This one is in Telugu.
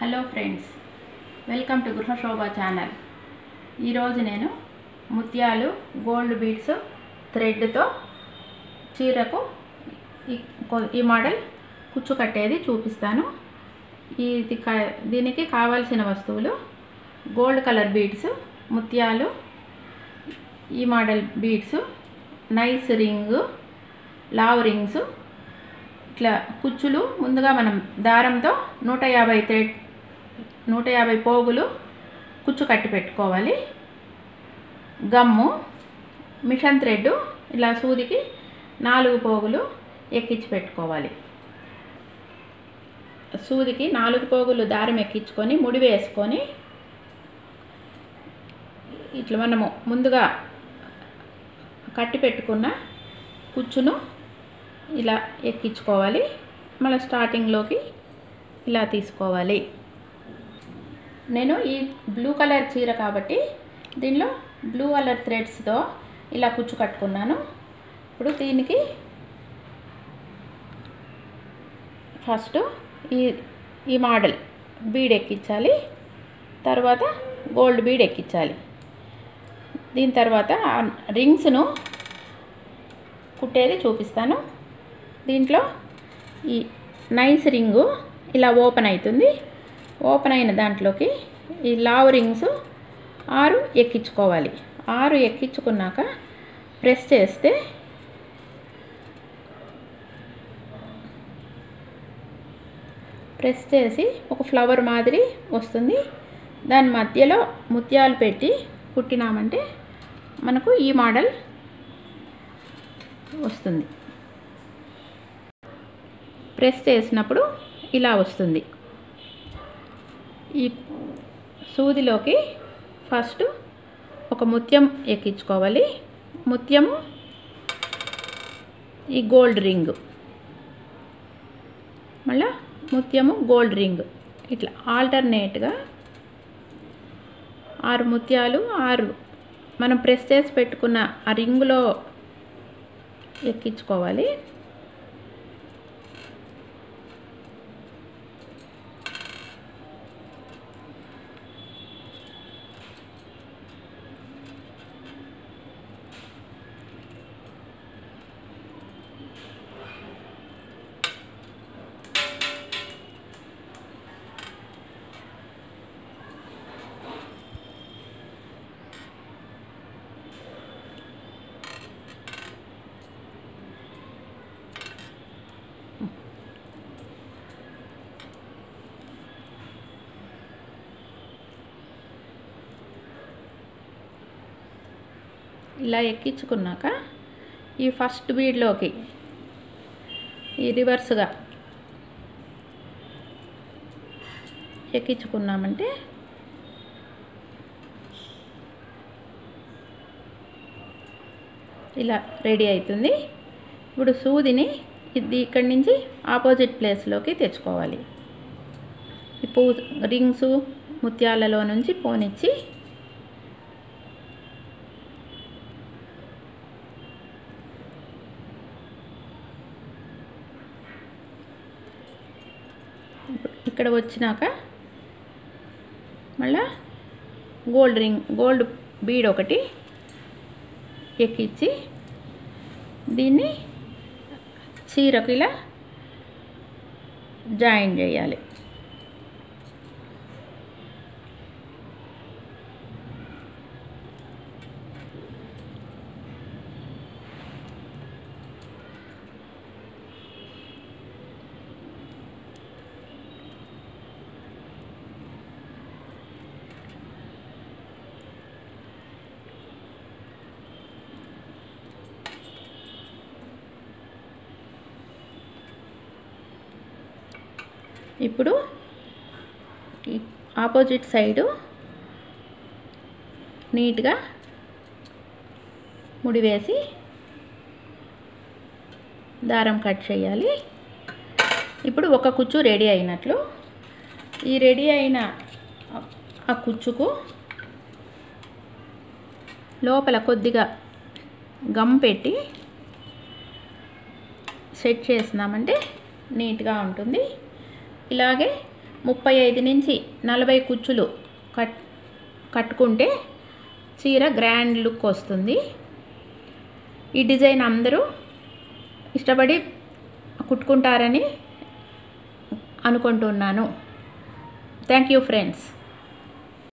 hello friends welcome to Grihashobha channel ఈరోజు నేను ముత్యాలు గోల్డ్ బీడ్స్ థ్రెడ్తో చీరకు ఈ కొ- ఈ మోడల్ కుచ్చు కట్టేది చూపిస్తాను ఇది కా- దీనికి కావాల్సిన వస్తువులు గోల్డ్ కలర్ బీడ్స్ ముత్యాలు ఈ మోడల్ బీడ్స్ నైస్ రింగ్ లావ్ రింగ్స్ ఇట్లా కుచ్చులు ముందుగా మనం దారంతో నూట యాభై థ్రెడ్ నూట యాభై పోగులు కుచ్చు కట్టి పెట్టుకోవాలి గమ్ము మిషన్ థ్రెడ్ ఇలా సూదికి నాలుగు పోగులు ఎక్కించి పెట్టుకోవాలి సూదికి నాలుగు పోగులు దారం ఎక్కించుకొని ముడి వేసుకొని ఇట్లా మనము ముందుగా కట్టి పెట్టుకున్న కుచ్చును ఇలా ఎక్కించుకోవాలి మళ్ళీ స్టార్టింగ్లోకి ఇలా తీసుకోవాలి నేను ఈ బ్లూ కలర్ చీర కాబట్టి దీనిలో బ్లూ కలర్ థ్రెడ్స్తో ఇలా కుచ్చు కట్టుకున్నాను ఇప్పుడు దీనికి ఫస్ట్ ఈ ఈ మోడల్ బీడ్ ఎక్కించాలి తర్వాత గోల్డ్ బీడ్ ఎక్కించాలి దీని తర్వాత ఆ రింగ్స్ను కుట్టేది చూపిస్తాను దీంట్లో ఈ నైస్ రింగు ఇలా ఓపెన్ అవుతుంది ఓపెన్ అయిన దాంట్లోకి ఈ లావ్ రింగ్స్ ఆరు ఎక్కించుకోవాలి ఆరు ఎక్కించుకున్నాక ప్రెస్ చేస్తే ప్రెస్ చేసి ఒక ఫ్లవర్ మాదిరి వస్తుంది దాని మధ్యలో ముత్యాలు పెట్టి కుట్టినామంటే మనకు ఈ మోడల్ వస్తుంది ప్రెస్ చేసినప్పుడు ఇలా వస్తుంది ఈ సూదిలోకి ఫస్ట్ ఒక ముత్యం ఎక్కించుకోవాలి ముత్యము ఈ గోల్డ్ రింగ్ మళ్ళా ముత్యము గోల్డ్ రింగ్ ఇట్లా ఆల్టర్నేట్గా ఆరు ముత్యాలు ఆరు మనం ప్రెస్ చేసి పెట్టుకున్న ఆ రింగులో ఎక్కించుకోవాలి ఇలా ఎక్కించుకున్నాక ఈ ఫస్ట్ బీడ్లోకి ఈ రివర్స్గా ఎక్కించుకున్నామంటే ఇలా రెడీ అవుతుంది ఇప్పుడు సూదిని ఇది ఇక్కడి నుంచి ఆపోజిట్ ప్లేస్లోకి తెచ్చుకోవాలి ఈ పూ రింగ్స్ ముత్యాలలో నుంచి పోనిచ్చి ఇక్కడ వచ్చినాక మళ్ళా గోల్డ్ రింగ్ గోల్డ్ బీడ్ ఒకటి ఎక్కించి దీన్ని చీరకు ఇలా జాయిన్ చేయాలి ఇప్పుడు ఈ ఆపోజిట్ సైడు నీట్గా ముడివేసి దారం కట్ చేయాలి ఇప్పుడు ఒక కుచ్చు రెడీ అయినట్లు ఈ రెడీ అయిన ఆ కుచ్చుకు లోపల కొద్దిగా గమ్ పెట్టి సెట్ చేసినామంటే నీట్గా ఉంటుంది ఇలాగే ముప్పై ఐదు నుంచి నలభై కుచ్చులు కట్ కట్టుకుంటే చీర గ్రాండ్ లుక్ వస్తుంది ఈ డిజైన్ అందరూ ఇష్టపడి కుట్టుకుంటారని అనుకుంటున్నాను థ్యాంక్ యూ ఫ్రెండ్స్